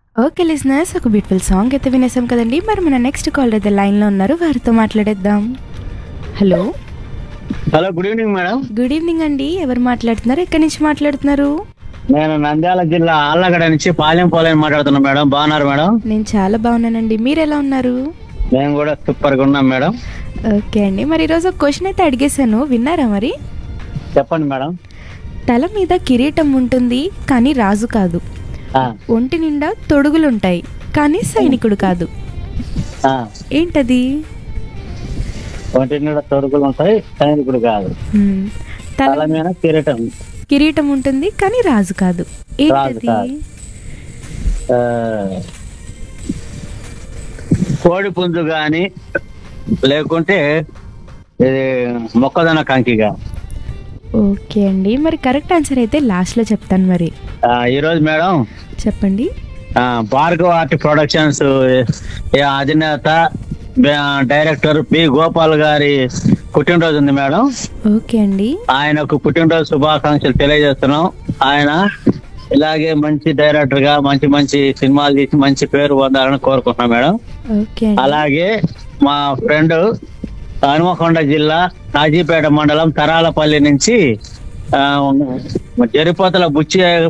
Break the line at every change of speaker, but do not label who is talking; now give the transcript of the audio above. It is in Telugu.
ఓకే లిజనర్స్ ఒక బ్యూటిఫుల్ సాంగ్ అయితే వినేసాం కదండి మరి మన నెక్స్ట్ కాల్ అయితే లైన్లో ఉన్నారు వారితో మాట్లాడేద్దాం hello
hello good evening madam
good evening అండి ఎవరు మాట్లాడుతున్నారు ఎక్కడి నుంచి మాట్లాడుతున్నారు
నేను నంద్యాల జిల్లా ఆళ్ళగడ నుంచి పాలెం పోలేని మాట్లాడుతున్నా మేడం బాగున్నారు మేడం
నేను చాలా బాగున్నానండి మీరు ఎలా ఉన్నారు
మేము కూడా సూపర్ గా ఉన్నాం మేడం
ఓకే అండి మరి ఈరోజు ఒక క్వశ్చన్ అయితే అడిగేశాను విన్నారా మరి
చెప్పండి మేడం
తల మీద కిరీటం ఉంటుంది కానీ రాజు కాదు
ఆ,
ఒంటి నిండా తొడుగులుంటాయి కానీ సైనికుడు కాదు
ఆ,
ఏంటది
ఒంటి నిండా తొడుగులు ఉంటాయి సైనికుడు కాదు
హ్మ్. తల
తల మీద కిరీటం
కిరీటం ఉంటుంది కానీ రాజు కాదు ఏంటది
కాదు. ఆ, కోడి పుంజు గాని లేకుంటే ఇది మొక్కజొన్న కంకిగా
ఓకే అండి మరి కరెక్ట్ ఆన్సర్ అయితే లాస్ట్ లో చెప్తాను మరి
ఆ, ఈరోజు మేడం
చెప్పండి
ఆ, భార్గవ ఆర్ట్ ప్రొడక్షన్స్ ఏ అధినేత బే- డైరెక్టర్ పి గోపాల్ గారి పుట్టినరోజు ఉంది మేడం
ఓకే అండి
ఆయనకు పుట్టినరోజు శుభాకాంక్షలు తెలియజేస్తున్నాం ఆయన ఇలాగే మంచి డైరెక్టర్ గా మంచి మంచి సినిమాలు తీసి మంచి పేరు పొందాలని కోరుకుంటున్నాం మేడం
ఓకే అండి
అలాగే మా ఫ్రెండ్ హనుమకొండ జిల్లా కాజీపేట మండలం తరాలపల్లి నుంచి ఆ, జరిపోతల బుచ్చి